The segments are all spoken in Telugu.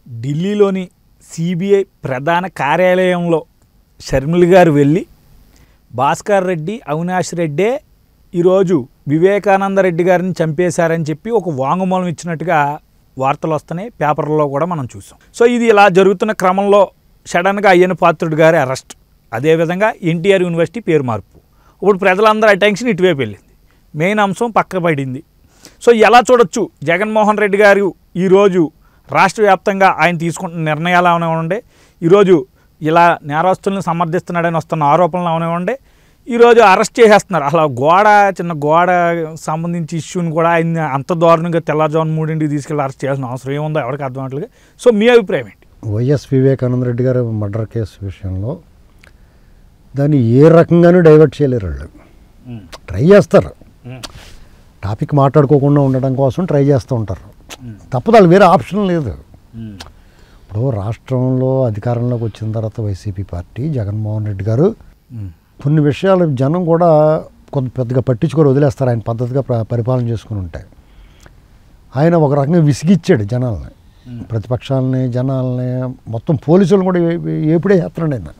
ఢిల్లీలోని సిబిఐ ప్రధాన కార్యాలయంలో షర్మిల గారు వెళ్ళి భాస్కర్ రెడ్డి అవినాష్ రెడ్డే ఈరోజు వివేకానంద రెడ్డి గారిని చంపేశారని చెప్పి ఒక వాంగ్మూలం ఇచ్చినట్టుగా వార్తలు వస్తున్నాయి పేపర్లో కూడా మనం చూసాం సో ఇది ఇలా జరుగుతున్న క్రమంలో సడన్గా అయ్యన పాత్రుడు గారి అరెస్ట్ అదేవిధంగా ఎన్టీఆర్ యూనివర్సిటీ పేరు మార్పు ఇప్పుడు ప్రజలందరూ అటెన్షన్ ఇటువైపు వెళ్ళింది మెయిన్ అంశం పక్క పడింది సో ఎలా చూడొచ్చు జగన్మోహన్ రెడ్డి గారు ఈరోజు రాష్ట్ర వ్యాప్తంగా ఆయన తీసుకుంటున్న నిర్ణయాలు అవనివ్వండి ఈరోజు ఇలా నేరస్తుల్ని సమర్థిస్తున్నాడని వస్తున్న ఆరోపణలు అవనివ్వండి ఈరోజు అరెస్ట్ చేసేస్తున్నారు అసలు గోడ చిన్న గోడ సంబంధించి ఇష్యూని కూడా ఆయన అంత దారుణంగా తెల్లజామున మూడింటికి తీసుకెళ్ళి అరెస్ట్ చేయాల్సిన అవసరం ఏముందో ఎవరికి అర్థం అవ్వట్లేదు సో మీ అభిప్రాయం ఏంటి వైఎస్ వివేకానంద రెడ్డి గారి మర్డర్ కేసు విషయంలో దాన్ని ఏ రకంగానూ డైవర్ట్ చేయలేరు వాళ్ళు ట్రై చేస్తారు టాపిక్ మాట్లాడుకోకుండా ఉండడం కోసం ట్రై చేస్తూ ఉంటారు తప్పదు వాళ్ళు వేరే ఆప్షన్ లేదు ఇప్పుడు రాష్ట్రంలో అధికారంలోకి వచ్చిన తర్వాత వైసీపీ పార్టీ జగన్మోహన్ రెడ్డి గారు కొన్ని విషయాలు జనం కూడా కొంత పెద్దగా పట్టించుకొని వదిలేస్తారు ఆయన పద్ధతిగా ప్ర- పరిపాలన చేసుకుని ఉంటాయి ఆయన ఒక రకంగా విసిగిచ్చాడు జనాల్ని ప్రతిపక్షాలని జనాల్ని మొత్తం పోలీసులను కూడా ఏ- ఏ- ఏపుడే చేస్తున్నాడు ఆయన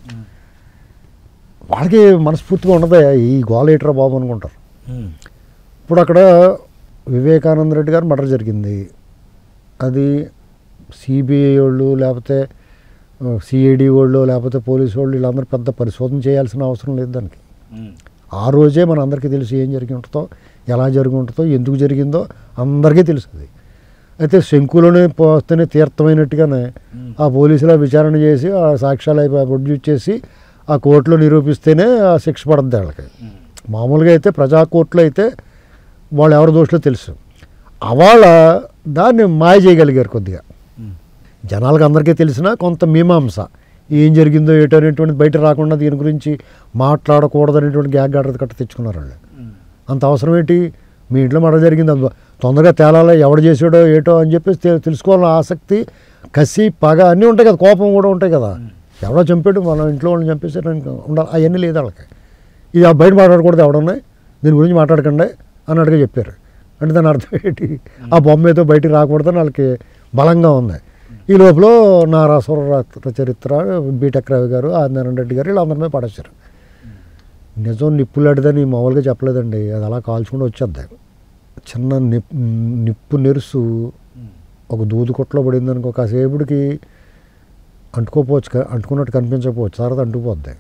వాళ్ళకి మనస్ఫూర్తిగా ఉండదు ఈ గోలేటరా బాబు అనుకుంటారు ఇప్పుడు అక్కడ వివేకానంద రెడ్డి గారు మర్డర్ జరిగింది అది సిబిఐ వాళ్ళు లేకపోతే సిఐడి వాళ్ళు లేకపోతే పోలీసు వాళ్ళు వీళ్ళందరూ పెద్ద పరిశోధన చేయాల్సిన అవసరం లేదు దానికి ఆ రోజే మన అందరికీ తెలుసు ఏం జరిగి ఉంటుందో ఎలా జరిగి ఉంటుందో ఎందుకు జరిగిందో అందరికీ తెలుసు అది అయితే శంకులోనే పోస్తేనే తీర్థమైనట్టుగానే ఆ పోలీసుల విచారణ చేసి ఆ సాక్ష్యాలు అయిపోయి ప్రొడ్యూస్ చేసి ఆ కోర్టులో నిరూపిస్తేనే ఆ శిక్ష పడుద్ది వాళ్ళకి మామూలుగా అయితే ప్రజా కోర్టులో అయితే వాళ్ళు ఎవరి దోషులో తెలుసు అవాళ దాన్ని మాయ చేయగలిగారు కొద్దిగా జనాలకు అందరికీ తెలిసిన కొంత మీమాంస ఏం జరిగిందో ఏటో అనేటువంటిది బయట రాకుండా దీని గురించి మాట్లాడకూడదు అనేటువంటి గ్యాగ్ ఆర్డర్ కట్ట తెచ్చుకున్నారు వాళ్ళు అంత అవసరం ఏంటి మీ ఇంట్లో మడ జరిగింది అది తొందరగా తేలాలి ఎవడు చేసాడో ఏటో అని చెప్పేసి తె- తెలుసుకోవాలని ఆసక్తి కసి పగ అన్నీ ఉంటాయి కదా కోపం కూడా ఉంటాయి కదా ఎవడో చంపాడు మన ఇంట్లో వాళ్ళని చంపేసారు ఉండాలి అవన్నీ లేదు వాళ్ళకి ఇది ఆ బయట మాట్లాడకూడదు ఎవడన్నాయి దీని గురించి మాట్లాడకండి అన్నట్టుగా చెప్పారు అంటే దాని అర్థం ఏంటి ఆ బొమ్మ ఏదో బయటికి రాకూడదని వాళ్ళకి బలంగా ఉంది ఈ లోపల నారాసుర చరిత్ర బీటెక్ రవి గారు ఆదినారాయణ రెడ్డి గారు వీళ్ళందరి మీద పడేశారు నిజం నిప్పులాడిదని మామూలుగా చెప్పలేదండి అది అలా కాల్చుకుంటూ వచ్చేద్ది చిన్న నిప్ నిప్పు నెరుసు ఒక దూదు కొట్లో పడింది అనుకో కాసేపుడికి అంటుకోపోవచ్చు క- అంటుకున్నట్టు కనిపించకపోవచ్చు తర్వాత అంటుకుపోద్ది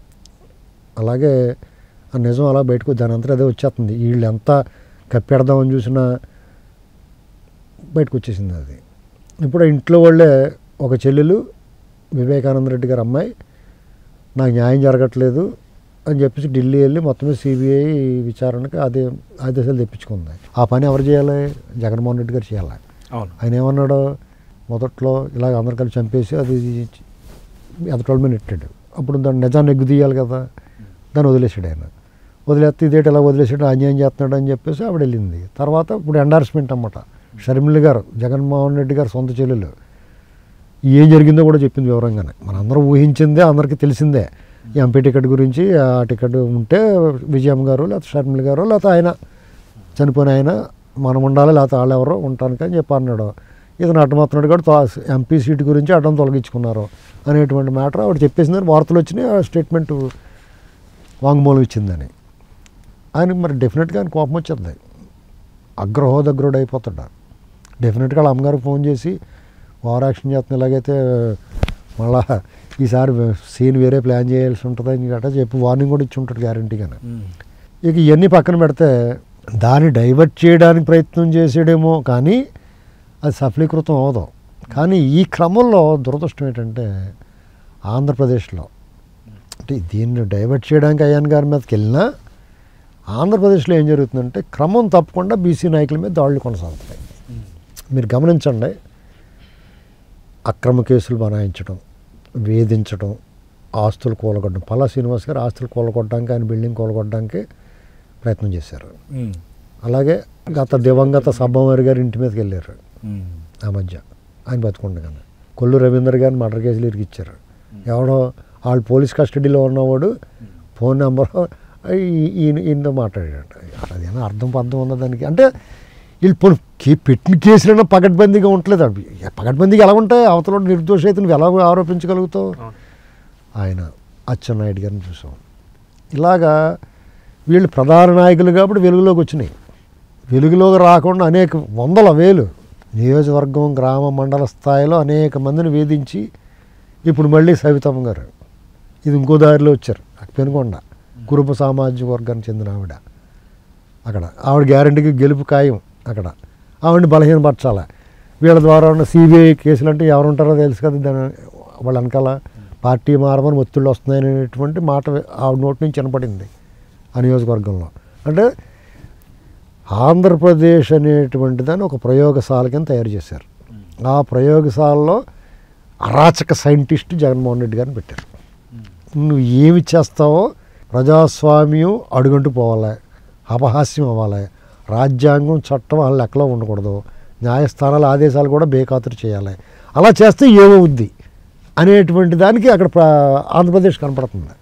అలాగే ఆ నిజం అలా బయటకు దాని అంతా అదే వచ్చేస్తుంది వీళ్ళు ఎంత కప్పెడదామని చూసినా బయటకు వచ్చేసింది అది ఇప్పుడు ఆ ఇంట్లో వాళ్ళే ఒక చెల్లెలు వివేకానంద రెడ్డి గారి అమ్మాయి నాకు న్యాయం జరగట్లేదు అని చెప్పేసి ఢిల్లీ వెళ్ళి మొత్తమే సిబిఐ విచారణకి అదే ఆదేశాలు తెప్పించుకుంది ఆ పని ఎవరు చేయాలి జగన్మోహన్ రెడ్డి గారు చేయాలి అవును ఆయన ఏమన్నాడు మొదట్లో ఇలాగ అందరు కలిసి చంపేసి అది ఎదటోళ్ళ మీద నెట్టాడు అప్పుడు దాన్ని నిజాన్ని ఎగ్గు తీయాలి కదా దాన్ని వదిలేసాడు ఆయన వదిలేస్తే ఇదేటి ఇలా వదిలేసాడు అన్యాయం చేస్తున్నాడు అని చెప్పేసి ఆవిడ వెళ్ళింది తర్వాత ఇప్పుడు ఎండార్స్మెంట్ అన్నమాట షర్మిల గారు జగన్మోహన్ రెడ్డి గారు సొంత చెల్లెలు ఏం జరిగిందో కూడా చెప్పింది వివరంగానే మనందరం ఊహించిందే అందరికీ తెలిసిందే ఈ ఎంపీ టికెట్ గురించి ఆ టికెట్ ఉంటే విజయం గారు లేకపోతే షర్మిల గారు లేకపోతే ఆయన చనిపోయిన ఆయన మనం ఉండాలి లేకపోతే వాళ్ళు ఎవరో ఉంటానికి అని చెప్పి అన్నాడు ఇతను అడ్డమవుతున్నాడు కూడా ఎంపీ సీటు గురించి అడ్డం తొలగించుకున్నారు అనేటువంటి మ్యాటర్ ఆవిడ చెప్పేసిందని వార్తలు వచ్చినాయి ఆ స్టేట్మెంట్ వాంగ్మూలం ఇచ్చిందని ఆయనకి మరి డెఫినెట్గా ఆయన కోపం వచ్చేది అగ్రహోదగ్రుడు అయిపోతాడు డెఫినెట్గా వాళ్ళ అమ్మగారికి ఫోన్ చేసి ఓవర్ యాక్షన్ చేస్తున్న ఇలాగైతే మళ్ళా ఈసారి సీన్ వేరే ప్లాన్ చేయాల్సి ఉంటుందని గట్రా చెప్పి వార్నింగ్ కూడా ఇచ్చి ఉంటాడు గ్యారంటీగానే ఇక ఇవన్నీ పక్కన పెడితే దాన్ని డైవర్ట్ చేయడానికి ప్రయత్నం చేసాడేమో కానీ అది సఫలీకృతం అవదు కానీ ఈ క్రమంలో దురదృష్టం ఏంటంటే ఆంధ్రప్రదేశ్లో అంటే దీన్ని డైవర్ట్ చేయడానికి అయ్యాన్ గారి మీదకి వెళ్ళినా ఆంధ్రప్రదేశ్లో ఏం జరుగుతుందంటే క్రమం తప్పకుండా బీసీ నాయకుల మీద దాడులు కొనసాగుతాయి మీరు గమనించండి అక్రమ కేసులు బనాయించడం వేధించడం ఆస్తులు కూలగొట్టడం పల్లా శ్రీనివాస్ గారు ఆస్తులు కూలగొట్టడానికి ఆయన బిల్డింగ్ కూలగొట్టడానికి ప్రయత్నం చేశారు అలాగే గత దివంగత సబ్బవారి గారి ఇంటి మీదకి వెళ్ళారు ఆ మధ్య ఆయన బతుకుండగానే కొల్లు రవీంద్ర గారిని మర్డర్ కేసులు ఇరికిచ్చారు ఎవడో వాళ్ళు పోలీస్ కస్టడీలో ఉన్నవాడు ఫోన్ నెంబర్ ఈయన ఈయనతో మాట్లాడాడు అదేనా అర్థం పర్థం ఉన్న దానికి అంటే వీళ్ళు పోనీ కే పెట్టిన కేసులైనా పగడ్బందీగా ఉండలేదు అవి పగడ్బందీగా ఎలా ఉంటాయి అవతల నిర్దోష అయితే నువ్వు ఎలా ఆరోపించగలుగుతావు ఆయన అచ్చెన్నాయుడు గారిని చూసాం ఇలాగా వీళ్ళు ప్రధాన నాయకులు కాబట్టి వెలుగులోకి వచ్చినాయి వెలుగులోకి రాకుండా అనేక వందల వేలు నియోజకవర్గం గ్రామ మండల స్థాయిలో అనేక మందిని వేధించి ఇప్పుడు మళ్ళీ సవితమ్మ గారు ఇది ఇంకో దారిలో వచ్చారు పెనుకొండ కురుప సామాజిక వర్గానికి చెందిన ఆవిడ అక్కడ ఆవిడ గ్యారంటీకి గెలుపు ఖాయం అక్కడ ఆవిడని బలహీనపరచాలి వీళ్ళ ద్వారా ఉన్న సిబిఐ కేసులు అంటే ఎవరు ఉంటారో తెలుసు కదా దాని వాళ్ళ వెనకాల పార్టీ మారమని ఒత్తిళ్ళు వస్తున్నాయనేటువంటి మాట ఆవిడ నోటి నుంచి వినపడింది ఆ నియోజకవర్గంలో అంటే ఆంధ్రప్రదేశ్ అనేటువంటి దాన్ని ఒక ప్రయోగశాల కింద తయారు చేశారు ఆ ప్రయోగశాలలో అరాచక సైంటిస్ట్ జగన్మోహన్ రెడ్డి గారిని పెట్టారు నువ్వు ఏమి చేస్తావో ప్రజాస్వామ్యం అడుగంటూ పోవాలి అపహాస్యం అవ్వాలి రాజ్యాంగం చట్టం వాళ్ళ లెక్కలో ఉండకూడదు న్యాయస్థానాల ఆదేశాలు కూడా బేఖాతరు చేయాలి అలా చేస్తే ఏమవుద్ది అనేటువంటి దానికి అక్కడ ప్ర- ఆంధ్రప్రదేశ్ కనపడుతుంది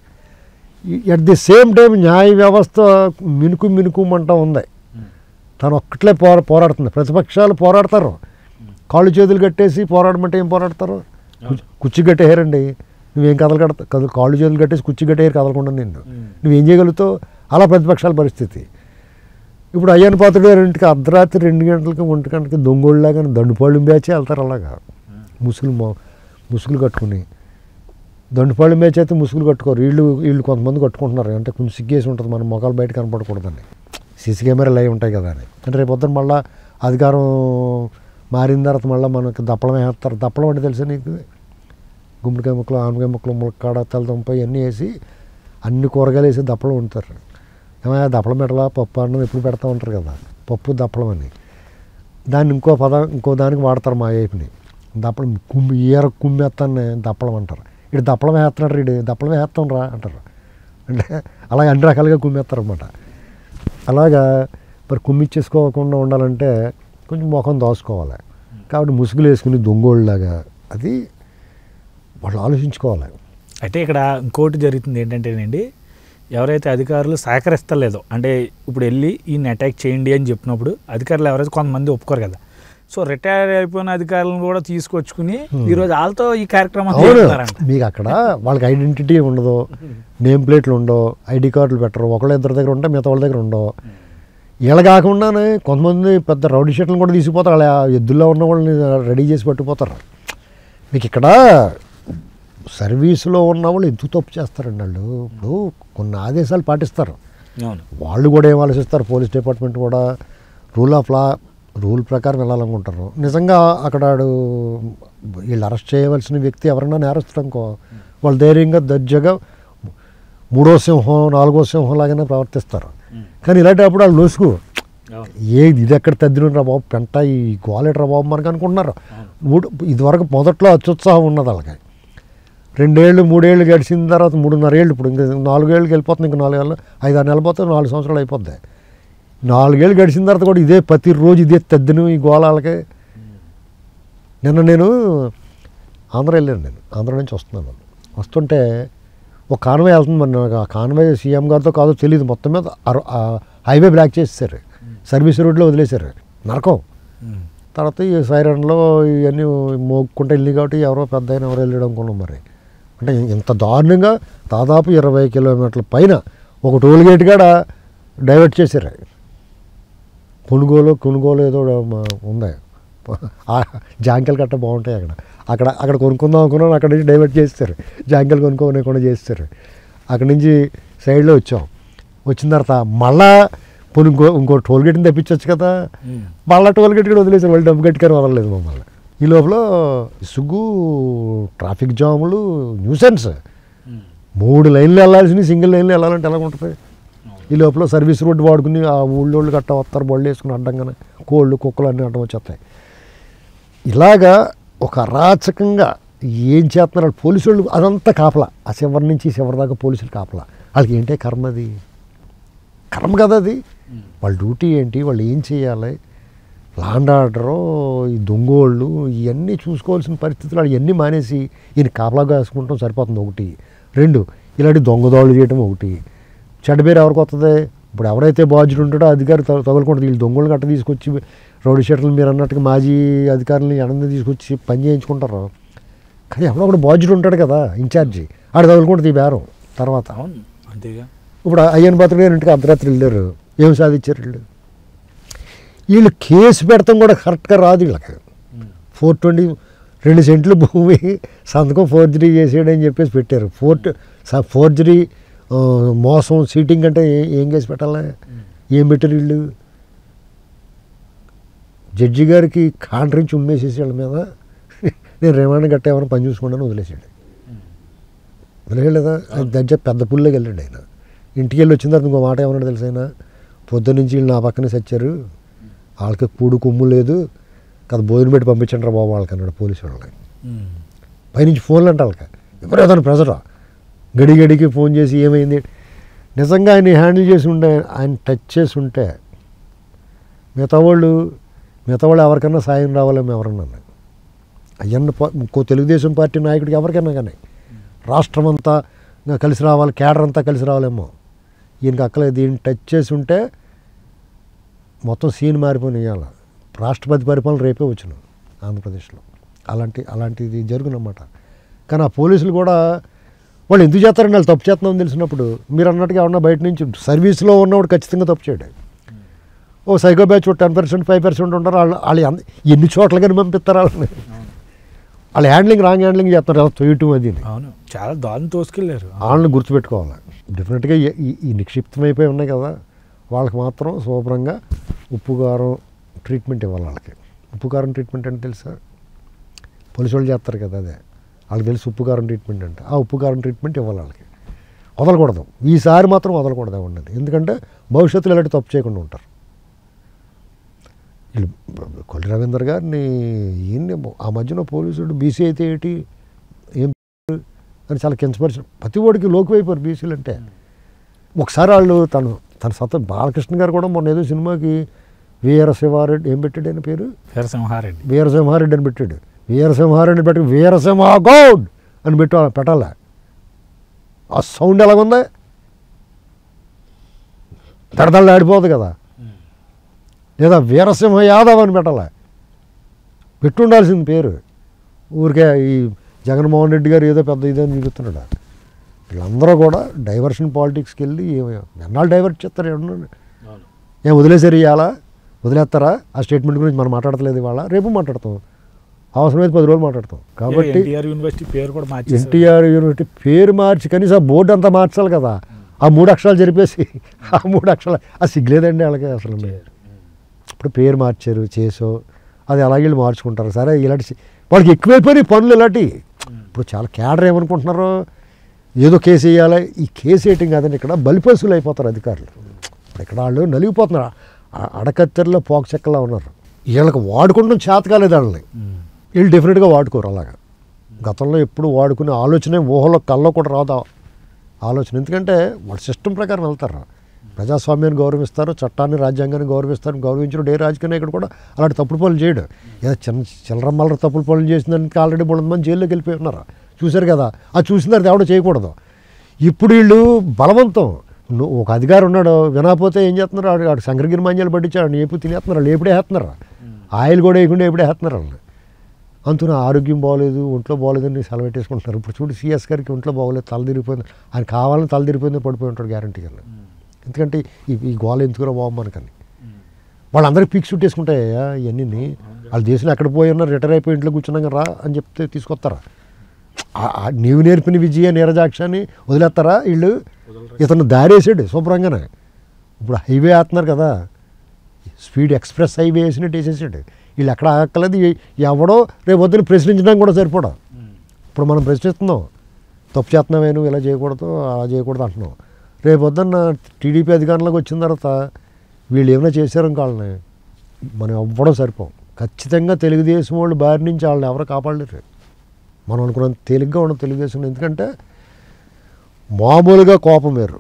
ఎట్ ది సేమ్ టైం న్యాయ వ్యవస్థ మినుకు మినుకుమంటా ఉంది తను ఒక్కట్లే పోరా పోరాడుతుంది ప్రతిపక్షాలు పోరాడతారు కాళ్ళు చేతులు కట్టేసి పోరాడమంటే ఏం పోరాడతారు కుర్చీ- కుర్చీ కట్టేయారండి నువ్వేం కథలు కడతా కథ కాళ్ళు చేతులు కట్టేసి కుర్చీ కట్టేయారు కదలకుండా నిన్ను నువ్వేం చేయగలుగుతావు అలా ప్రతిపక్షాల పరిస్థితి ఇప్పుడు అయ్యన్ పాత్రుడు గారి ఇంటికి అర్ధరాత్రి రెండు గంటలకి ఒంటి గంటలకి దొంగోళ్ళలాగా దండుపాళ్ళు బ్యాచే వెళ్తారు అలాగా ముసుగులు మో ముసుగులు కట్టుకుని దండుపాళ్ళు మ్యాచ్ అయితే ముసుగులు కట్టుకోరు వీళ్ళు వీళ్ళు కొంతమంది కట్టుకుంటున్నారు అంటే కొంచెం సిగ్గేసి ఉంటుంది మన మొఖాలు బయట కనపడకూడదని సీసీ కెమెరాలు అవి ఉంటాయి కదా అని అంటే రేపు పొద్దున మళ్ళీ అధికారం మారిన తర్వాత మళ్ళీ మనకి దప్పలం వేస్తారు దప్పలం అంటే తెలుసా నీకు గుమ్మడికాయ ముక్కలు ఆనకాయ ముక్కలు ములక్కాడ తెల్లదంప ఇవన్నీ వేసి అన్ని కూరగాయలు వేసి దప్పలం వండుతారు ఏమైనా దప్పలం పెట్టలా పప్పు అన్నం ఎప్పుడు పెడతా ఉంటారు కదా పప్పు దప్పలం అని దాన్ని ఇంకో పదం ఇంకో దానికి వాడతారు మా వైపుని దప్పలం కుమ్మి ఈర కుమ్మేస్తాన్ని దప్పలం అంటారు ఇటు దప్పలం వేస్తున్నాడు ఇటు దప్పలం వేస్తాం రా అంటారు అంటే అలాగే అన్ని రకాలుగా కుమ్మేస్తారు అనమాట అలాగా మరి కుమ్మిచ్చేసుకోకుండా ఉండాలంటే కొంచెం ముఖం దోసుకోవాలి కాబట్టి ముసుగులు వేసుకుని దొంగోళ్ళలాగా అది వాళ్ళు ఆలోచించుకోవాలి అయితే ఇక్కడ ఇంకోటి జరుగుతుంది ఏంటంటేనండి ఎవరైతే అధికారులు సహకరిస్తలేదో అంటే ఇప్పుడు వెళ్ళి ఈయన అటాక్ చేయండి అని చెప్పినప్పుడు అధికారులు ఎవరైతే కొంతమంది ఒప్పుకోరు కదా సో రిటైర్ అయిపోయిన అధికారులను కూడా తీసుకొచ్చుకుని ఈరోజు వాళ్ళతో ఈ కార్యక్రమం అవును చేస్తున్నారంట మీకు అక్కడ వాళ్ళకి ఐడెంటిటీ ఉండదు నేమ్ ప్లేట్లు ఉండవు ఐడి కార్డులు పెట్టరు ఒకళ్ళ ఇద్దరి దగ్గర ఉంటే మిగతా వాళ్ళ దగ్గర ఉండవు వీళ్ళ కాకుండానే కొంతమంది పెద్ద రౌడీ షీట్లను కూడా తీసుకుపోతారు అలా ఎద్దుల్లో ఉన్న వాళ్ళని రెడీ చేసి పట్టుకుపోతారు మీకు ఇక్కడ సర్వీసులో ఉన్న వాళ్ళు ఎందుకు తప్పు చేస్తారండి వాళ్ళు ఇప్పుడు కొన్ని ఆదేశాలు పాటిస్తారు అవును వాళ్ళు కూడా ఏం ఆలోచిస్తారు పోలీస్ డిపార్ట్మెంట్ కూడా రూల్ ఆఫ్ లా రూల్ ప్రకారం వెళ్ళాలనుకుంటారు నిజంగా అక్కడ ఆడు వీళ్ళు అరెస్ట్ చేయవలసిన వ్యక్తి ఎవరన్నా నేరస్తుడు అనుకో వాళ్ళు ధైర్యంగా దర్జాగా మూడో సింహం నాలుగో సింహం లాగానే ప్రవర్తిస్తారు కానీ ఇలాంటప్పుడు వాళ్ళు లోసుకు అవును ఏ ఇది ఎక్కడ తద్దిన బాబు పెంట ఈ గోలెట్రా బాబు మనకు అనుకుంటున్నారు మూడు ఇదివరకు మొదట్లో అత్యుత్సాహం ఉన్నది వాళ్ళకి రెండేళ్ళు మూడేళ్ళు గడిచిన తర్వాత మూడున్నర ఏళ్ళు ఇప్పుడు ఇంకా నాలుగేళ్ళకి వెళ్ళిపోతుంది ఇంకా నాలుగేళ్ళు ఐదు ఆరు నెలలు పోతే నాలుగు సంవత్సరాలు అయిపోద్ది నాలుగేళ్ళు గడిచిన తర్వాత కూడా ఇదే ప్రతిరోజు ఇదే తద్దిన ఈ గోళాలకి నిన్న నేను ఆంధ్ర వెళ్ళాను నేను ఆంధ్ర నుంచి వస్తున్నాను వస్తుంటే ఒక కాన్వాయ్ వెళ్తుంది మరి నాకు ఆ కాన్వాయ్ సీఎం గారితో కాదో తెలియదు మొత్తం మీద అర- ఆ హైవే బ్లాక్ చేసేసారు సర్వీస్ రోడ్లో వదిలేశారు నరకం ఉమ్. తర్వాత ఈ సైరన్లో ఇవన్నీ మోక్కుంటే వెళ్ళి కాబట్టి ఎవరో పెద్ద ఆయన ఎవరో వెళ్ళాడు అనుకున్నాం మరి అంటే ఇంత దారుణంగా దాదాపు ఇరవై కిలోమీటర్ల పైన ఒక టోల్ గేట్ కాడ డైవర్ట్ చేశారు కొనుగోలు కొనుగోలు ఏదో మ- ఉంది ఆ జాంకెలు కట్ట బాగుంటాయి అక్కడ అక్కడ అక్కడ కొనుక్కుందాం అనుకున్నాను అక్కడ నుంచి డైవర్ట్ చేస్తారు జాంకెలు కొనుక్కోకుండా చేస్తారు అక్కడి నుంచి సైడ్లో వచ్చాం వచ్చిన తర్వాత మళ్ళా పోనీ ఇంకో ఇంకో టోల్ గేట్ని తెప్పించవచ్చు కదా ఉమ్. మళ్ళా టోల్ గేట్ కూడా వదిలేసారు వాళ్ళు డబ్బు కట్టుకొని వదలలేదు మమ్మల్ని ఈ లోపల ఇసుగు ట్రాఫిక్ జాములు న్యూసెన్స్ ఉమ్. మూడు లైన్లు వెళ్ళాల్సిన సింగిల్ లైన్లు వెళ్ళాలంటే ఎలా ఉంటుంది ఈ లోపల సర్వీస్ రోడ్డు వాడుకుని ఆ ఊళ్ళోళ్ళు గట్ట వస్తారు బళ్ళు వేసుకుని అడ్డంగానే కోళ్ళు కుక్కలు అన్నీ అడ్డం వచ్చేస్తాయి ఇలాగా ఒక అరాచకంగా ఏం చేస్తున్నారు వాళ్ళు పోలీసు వాళ్ళు అదంతా కాపలా ఆ చివరి నుంచి ఈ చివరి దాకా పోలీసులు కాపలా వాళ్ళకి ఏంటే కర్మ అది కర్మ కదా అది వాళ్ళ డ్యూటీ ఏంటి వాళ్ళు ఏం చేయాలి లాండ్ ఆర్డరు ఈ దొంగోళ్ళు ఇవన్నీ చూసుకోవాల్సిన పరిస్థితులు ఇవన్నీ మానేసి ఈయన కాపలాగా వేసుకుంటాం సరిపోతుంది ఒకటి రెండు ఇలాంటి దొంగదాళ్ళు చేయటం ఒకటి చెడ్డ పేరు ఎవరికి వస్తుంది ఇప్పుడు ఎవరైతే బాధ్యుడు ఉంటాడో అధికారి తగ- తగులుకుంటుంది వీళ్ళు దొంగలు గట్ట తీసుకొచ్చి రౌడీ షీటర్లు మీరు అన్నట్టుగా మాజీ అధికారులని ఎనంది తీసుకొచ్చి పని చేయించుకుంటారు కానీ ఎవడో ఒకడు బాధ్యుడు ఉంటాడు కదా ఇన్ఛార్జి ఆడ తగులుకుంటుంది ఈ బేరం తర్వాత అవును అంతేగా ఇప్పుడు అయ్యన్ పాత్ర గారి ఇంటికి అర్ధరాత్రి వెళ్ళారు ఏం సాధించారు వీళ్ళు వీళ్ళు కేసు పెడతాం కూడా కరెక్ట్గా రాదు వీళ్ళకి ఫోర్ ట్వంటీ రెండు సెంట్లు భూమి సంతకం ఫోర్జరీ చేసేయడని చెప్పేసి పెట్టారు ఫోర్ ఫోర్జరీ మోసం సీటింగ్ అంటే ఏ- ఏం కేసు పెట్టాలా ఏం పెట్టారు వీళ్ళు జడ్జి గారికి కాంట్రించి ఉమ్మేసేసి వాళ్ళ మీద నేను రేమాండ్ గట్ట ఏమైనా పని చూసుకుంటాను వదిలేసాడు వదిలేయలేదా అది దగ్గర పెద్ద పుల్లకి వెళ్ళండి ఆయన ఇంటికి వెళ్ళి వచ్చిన తర్వాత ఇంకో మాట ఏమన్నాడు తెలుసు ఆయన పొద్దున్న నుంచి వీళ్ళు నా పక్కనే చచ్చారు వాళ్ళకి కూడు కొమ్ము లేదు కదా భోజనం పెట్టి పంపించండి రా బాబు వాళ్ళకి అన్నాడు పోలీసు వాళ్ళకి పైనుంచి ఫోన్లు అంటే వాళ్ళకి విపరీతమైన ప్రెజర్ గడి గడికి ఫోన్ చేసి ఏమైంది నిజంగా ఆయన హ్యాండిల్ చేసి ఉంటే ఆయన టచ్ చేసి ఉంటే మిగతా వాళ్ళు మిగతా వాళ్ళు ఎవరికైనా సాయం రావాలేమో ఎవరన్నా అయ్యన్న పా- ఇంకో తెలుగుదేశం పార్టీ నాయకుడికి ఎవరికైనా కానీ రాష్ట్రం అంతా ఇంకా కలిసి రావాలి కేడర్ అంతా కలిసి రావాలేమో ఈయనకి అక్కలేదు దీన్ని టచ్ చేసి ఉంటే మొత్తం సీన్ మారిపోయిన ఇవాళ రాష్ట్రపతి పరిపాలన రేపే వచ్చిన ఆంధ్రప్రదేశ్లో అలాంటి అలాంటిది జరుగునమాట కానీ ఆ పోలీసులు కూడా వాళ్ళు ఎందుకు చేస్తారని వాళ్ళు తప్పు చేస్తున్నామని తెలిసినప్పుడు మీరు అన్నట్టుగా ఏమన్నా బయట నుంచి సర్వీస్లో ఉన్నవాడు ఖచ్చితంగా తప్పు చేయడు ఓ psycho batch ten percent five percent ఉంటారు వాళ్ళు వాళ్ళు ఎంత- ఎన్ని చోట్ల కానీ పంపిస్తారు వాళ్ళని వాళ్ళు హ్యాండ్లింగ్ రాంగ్ హ్యాండ్లింగ్ చేస్తారు ఎలా తొయ్యటం అది అవును చాలా దారుణం తోసుకెళ్ళారు వాళ్ళని గుర్తుపెట్టుకోవాలి డెఫినెట్గా ఈ- ఈ- ఈ నిక్షిప్తమైపోయి ఉన్నాయి కదా వాళ్ళకి మాత్రం శుభ్రంగా ఉప్పు కారం ట్రీట్మెంట్ ఇవ్వాలి వాళ్ళకి ఉప్పు కారం ట్రీట్మెంట్ అంటే తెలుసా పోలీసు వాళ్ళు చేస్తారు కదా అదే వాళ్ళకి తెలుసు ఉప్పు కారం ట్రీట్మెంట్ అంటే ఆ ఉప్పు కారం ట్రీట్మెంట్ ఇవ్వాలి వాళ్ళకి వదలకూడదు ఈసారి మాత్రం వదలకూడదు ఉండదు ఎందుకంటే భవిష్యత్తులో ఇలాంటి తప్పు చేయకుండా ఉంటారు వీళ్ళు కొల్లి రవీందర్ గారిని ఈయన్ని ఆ మధ్యన పోలీసుడు బీసీ అయితే ఏంటి ఏం అని చాలా కించపరిచిన ప్రతి వాడికి లోకి అయిపోయారు బీసీలు అంటే ఒకసారి వాళ్ళు తను తన సత బాలకృష్ణ గారు కూడా మొన్న ఏదో సినిమాకి వీరశివారెడ్డి ఏం పెట్టాడు ఆయన పేరు వీరసింహారెడ్డి వీరసింహారెడ్డి అని పెట్టాడు వీరసింహారెడ్డి పెట్టి వీరసింహ గౌడ్ అని పెట్టా పెట్టాల ఆ సౌండ్ ఎలాగుంది దడదళ్ళు ఆడిపోదు కదా లేదా వీరసింహ యాదవ్ అని పెట్టాల పెట్టుండాల్సింది పేరు ఊరికే ఈ జగన్మోహన్ రెడ్డి గారు ఏదో పెద్ద ఇదని చూపిస్తున్నాడు వీళ్ళందరూ కూడా డైవర్షన్ పాలిటిక్స్కి వెళ్ళి ఏమ- ఎన్నాళ్ళు డైవర్ట్ చేస్తారు ఏమన్నా ఏం వదిలేసారు ఇవాళ వదిలేస్తారా ఆ స్టేట్మెంట్ గురించి మనం మాట్లాడతలేదు ఇవాళ రేపు మాట్లాడతాం అవసరమైతే పది రోజులు మాట్లాడతాం కాబట్టి ఎన్టీఆర్ యూనివర్సిటీ పేరు కూడా మార్చేశారు ఎన్టీఆర్ యూనివర్సిటీ పేరు మార్చి కనీసం ఆ బోర్డు అంతా మార్చాలి కదా ఆ మూడు అక్షరాలు జరిపేసి ఆ మూడు అక్షరాలు ఆ సిగ్గులేదండి వాళ్ళకి అసలు ఇప్పుడు పేరు మార్చారు చేసో అది అలాగే వీళ్ళు మార్చుకుంటారు సరే ఇలాంటి సి- వాళ్ళకి ఎక్కువైపోయినాయి పనులు ఇలాంటి ఇప్పుడు చాలా కేడర్ ఏమనుకుంటున్నారు ఏదో కేసు వేయాలి ఈ కేసు వేయటం కాదండి ఇక్కడ బలిపసులు అయిపోతారు అధికారులు ఇప్పుడు ఇక్కడ వాళ్ళు నలిగిపోతున్నారు ఆ- అడకత్తెరలో పోక చెక్కలా ఉన్నారు వీళ్ళకి వాడుకుంటాం చేత కాలేదు వాళ్ళని వీళ్ళు డెఫినెట్గా వాడుకోరు అలాగా గతంలో ఎప్పుడు వాడుకునే ఆలోచన ఊహలో కల్లో కూడా రాదు ఆ ఆలోచన ఎందుకంటే వాళ్ళ సిస్టమ్ ప్రకారం వెళ్తారు ప్రజాస్వామ్యాన్ని గౌరవిస్తారు చట్టాన్ని రాజ్యాంగాన్ని గౌరవిస్తారు గౌరవించిన ఏ రాజకీయ నాయకుడు కూడా అలాంటి తప్పుడు పనులు చేయడు ఏదో చిన్న చిల్లర మల్లర తప్పుడు పనులు చేసిందానికి ఆల్రెడీ మూడు మంది జైల్లోకి వెళ్ళిపోయి ఉన్నారు చూశారు కదా ఆ చూసిన తర్వాత ఎవడో చేయకూడదు ఇప్పుడు వీళ్ళు బలవంతం నువ్వు ఒక అధికారి ఉన్నాడు వినకపోతే ఏం చేస్తున్నారు ఆడు ఆడు శంకరగిరి మాంజాలు పట్టించాడు ఆడు ఏపు తినేస్తున్నారు వాళ్ళు ఎప్పుడే వేస్తున్నారు ఆయిల్ కూడా వేయకుండా ఎప్పుడే వేస్తున్నారు వాళ్ళు అంతున ఆరోగ్యం బాగోలేదు ఒంట్లో బాగోలేదని సెలవు పెట్టేసుకుంటున్నారు ఇప్పుడు చూడు సిఎస్ గారికి ఒంట్లో బాగోలేదు తల తిరిగిపోయింది ఆయన కావాలని తల తిరిగిపోయింది పడిపోయి ఉంటాడు గ్యారంటీగా ఎందుకంటే ఈ ఈ గోల ఎందుకురా బాబు మనకని వాళ్ళందరికీ పిక్స్ చుట్టేసుకుంటాయా ఇవన్నీ వాళ్ళ దేశంలో ఎక్కడ పోయి ఉన్నారు రిటైర్ అయిపోయి ఇంట్లో కూర్చున్నాక రా అని చెప్తే తీసుకొస్తారా ఆ- ఆ నీవు నేర్పిన విజయ నీరజాక్షాన్ని వదిలేస్తారా వీళ్ళు ఇతను దారేసాడు శుభ్రంగానే ఇప్పుడు హైవే వేస్తున్నారు కదా స్పీడ్ ఎక్స్ప్రెస్ హైవే వేసినట్టు వేసేసాడు వీళ్ళు ఎక్కడ ఆగక్కలేదు ఎ- ఎవడో రేపు వద్దని ప్రశ్నించడానికి కూడా సరిపోవడం ఇప్పుడు మనం ప్రశ్నిస్తున్నాం తప్పు చేస్తున్నావే నువ్వు ఇలా చేయకూడదు అలా చేయకూడదు అంటున్నాం రేపు వద్దన్న టీడీపీ అధికారంలోకి వచ్చిన తర్వాత వీళ్ళు ఏమైనా చేశారు వాళ్ళని మనం ఎవ్వడం సరిపోం ఖచ్చితంగా తెలుగుదేశం వాళ్ళు బారి నుంచి వాళ్ళని ఎవరు కాపాడలేరు మనం అనుకున్నంత తేలిగ్గా ఉండదు తెలుగుదేశం ఎందుకంటే మామూలుగా కోపం వేరు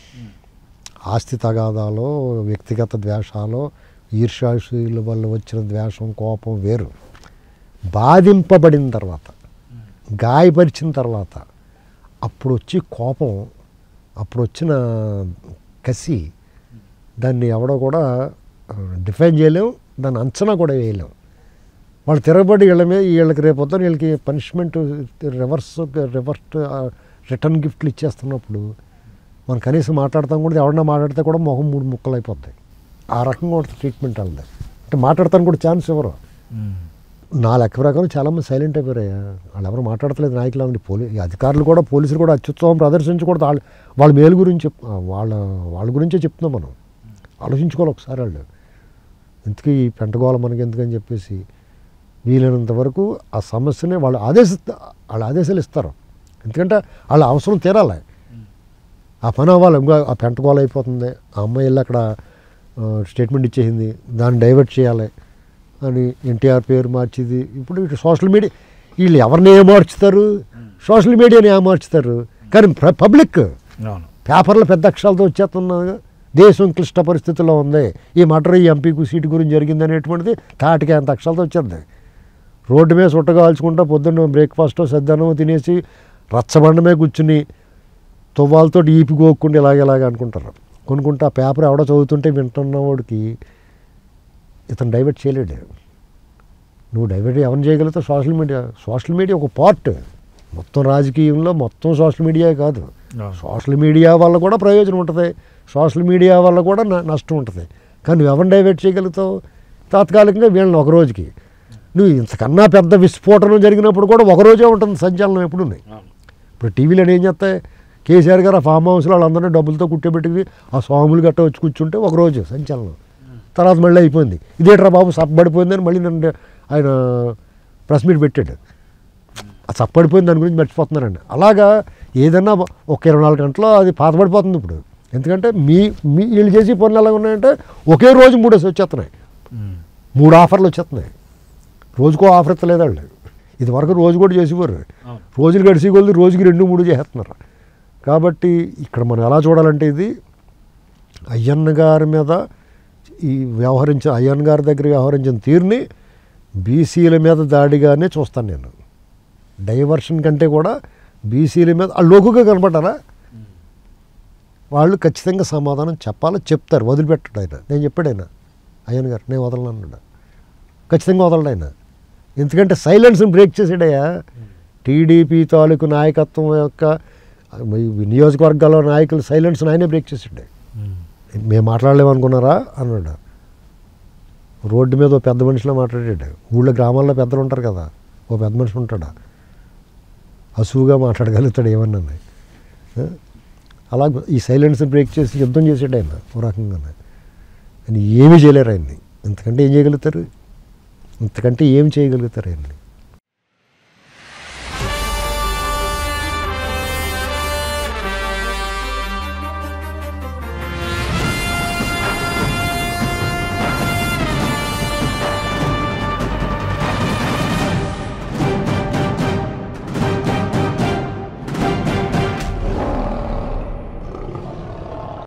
ఆస్తి తగాదాలో వ్యక్తిగత ద్వేషాలు ఈర్ష్యాశీల వల్ల వచ్చిన ద్వేషం కోపం వేరు బాధింపబడిన తర్వాత గాయపరిచిన తర్వాత అప్పుడు వచ్చి కోపం అప్పుడు వచ్చిన కసి దాన్ని ఎవడో కూడా డిఫైన్ చేయలేం దాన్ని అంచనా కూడా వేయలేం వాళ్ళు తిరగబడి వీళ్ళ మీద వీళ్ళకి రేపు పొద్దున వీళ్ళకి పనిష్మెంట్ రివర్స్ రివర్స్ రిటర్న్ గిఫ్ట్లు ఇచ్చేస్తున్నప్పుడు మనం కనీసం మాట్లాడతాం కూడా ఎవడన్నా మాట్లాడితే కూడా మొహం మూడు ముక్కలు అయిపోతాయి ఆ రకంగా ఉంటుంది ట్రీట్మెంట్ వాళ్ళది అంటే మాట్లాడతాను కూడా ఛాన్స్ ఇవ్వరు నా లెక్క ప్రకారం చాలామంది సైలెంట్ అయిపోయారయ్యా వాళ్ళు ఎవరు మాట్లాడట్లేదు నాయకులు అని పోలీ ఈ అధికారులు కూడా పోలీసులు కూడా అత్యుత్సవం ప్రదర్శించకూడదు వాళ్ళ వాళ్ళ మేలు గురించి చెప్ వాళ్ళ వాళ్ళ గురించే చెప్తున్నాం మనం ఆలోచించుకోవాలి ఒకసారి వాళ్ళు ఎందుకు ఈ పెంటగోళం మనకి ఎందుకని చెప్పేసి వీలైనంత వరకు ఆ సమస్యని వాళ్ళు ఆదేశిస్తా వాళ్ళు ఆదేశాలు ఇస్తారు ఎందుకంటే వాళ్ళ అవసరం తీరాలి ఆ పని అవ్వాలి ఇంకా ఆ పెంటగోళ అయిపోతుంది ఆ అమ్మాయి వెళ్ళి అక్కడ ఆ, స్టేట్మెంట్ ఇచ్చేసింది దాన్ని డైవర్ట్ చేయాలి అని ఎన్టీఆర్ పేరు మార్చింది ఇప్పుడు ఇటు సోషల్ మీడియా వీళ్ళు ఎవరిని ఏం మార్చుతారు సోషల్ మీడియాని ఏం మార్చుతారు కానీ ప్ర- పబ్లిక్ అవును పేపర్లో పెద్ద అక్షరాలతో వచ్చేస్తున్నారు దేశం క్లిష్ట పరిస్థితుల్లో ఉంది ఈ మటర్ ఈ ఎంపీకు సీటు గురించి జరిగింది అనేటువంటిది తాటికి అంత అక్షరాలతో వచ్చేది రోడ్డు మీద చుట్టగాల్చుకుంటా పొద్దున్న బ్రేక్ఫాస్ట్ సద్దనం తినేసి రచ్చబండమే కూర్చుని తువ్వాలతో ఈపి కోక్కుండా ఇలాగ ఇలాగ అనుకుంటారు కొనుక్కుంటే ఆ పేపర్ ఎవడో చదువుతుంటే వింటున్న వాడికి ఇతను డైవర్ట్ చేయలేడు నువ్వు డైవర్ట్ ఎవరిని చేయగలుగుతావు సోషల్ మీడియా సోషల్ మీడియా ఒక పార్ట్ మొత్తం రాజకీయంలో మొత్తం సోషల్ మీడియా కాదు అవును. సోషల్ మీడియా వల్ల కూడా ప్రయోజనం ఉంటుంది సోషల్ మీడియా వల్ల కూడా న- నష్టం ఉంటుంది కానీ నువ్వు ఎవరిని డైవర్ట్ చేయగలుగుతావు తాత్కాలికంగా వీళ్ళని ఒక రోజుకి నువ్వు ఇంతకన్నా పెద్ద విస్ఫోటనం జరిగినప్పుడు కూడా ఒక రోజే ఉంటుంది సంచలనం ఎప్పుడు ఇప్పుడు టీవీలో ఏం చేస్తాయి కేసీఆర్ గారు ఆ ఫామ్ హౌస్లో వాళ్ళందరినీ డబ్బులతో కుట్టబెట్టి ఆ స్వాములు గట్ట వచ్చి కూర్చుంటే ఒక రోజు సంచలనం తర్వాత మళ్ళీ అయిపోయింది ఇదేట్రా బాబు సప్పబడిపోయిందని మళ్ళీ నన్ను ఆయన ప్రెస్ మీట్ పెట్టాడు ఆ చప్పడిపోయింది దాని గురించి మర్చిపోతున్నారండి అలాగా ఏదన్నా ఒక ఇరవై నాలుగు గంటల్లో అది పాతపడిపోతుంది ఇప్పుడు ఎందుకంటే మీ మీ వీళ్ళు చేసే పనులు ఎలా ఉన్నాయంటే ఒకే రోజు మూడేసి వచ్చేస్తున్నాయి మూడు ఆఫర్లు వచ్చేస్తున్నాయి రోజుకో ఆఫర్ ఎత్తలేదు వాళ్ళు ఇది వరకు రోజు కూడా చేసేవారు రోజులు గడిచి కొద్ది రోజుకి రెండు మూడు చేస్తున్నారు కాబట్టి ఇక్కడ మనం ఎలా చూడాలంటే ఇది అయ్యన్న గారి మీద ఈ వ్యవహరించిన అయ్యన్న గారి దగ్గర వ్యవహరించిన తీరుని బీసీల మీద దాడిగానే చూస్తాను నేను డైవర్షన్ కంటే కూడా బీసీల మీద ఆ లోకుగా కనపడ్డారా వాళ్ళు ఖచ్చితంగా సమాధానం చెప్పాలి చెప్తారు వదిలిపెట్టడు ఆయన నేను చెప్పాడు ఆయన అయ్యన్ గారు నేను వదలను అన్నాడు ఖచ్చితంగా వదలడు ఆయన ఎందుకంటే సైలెన్స్ని బ్రేక్ చేసాడయ్యా టీడీపీ తాలూకు నాయకత్వం యొక్క ఈ నియోజకవర్గాల్లో నాయకులు సైలెన్స్ ఆయనే బ్రేక్ చేసాడు మేము మాట్లాడలేమనుకున్నారా అన్నాడు రోడ్డు మీద ఓ పెద్ద మనిషిలో మాట్లాడాడు ఊళ్ళో గ్రామాల్లో పెద్దలు ఉంటారు కదా ఓ పెద్ద మనిషి ఉంటాడా అసువుగా మాట్లాడగలుగుతాడు ఏమన్నా అలా ఈ సైలెన్స్ బ్రేక్ చేసి యుద్ధం చేసాడు ఆయన ఓ రకంగానే ఆయన ఏమీ చేయలేరు ఆయన్ని ఇంతకంటే ఏం చేయగలుగుతారు ఇంతకంటే ఏం చేయగలుగుతారు ఆయన్ని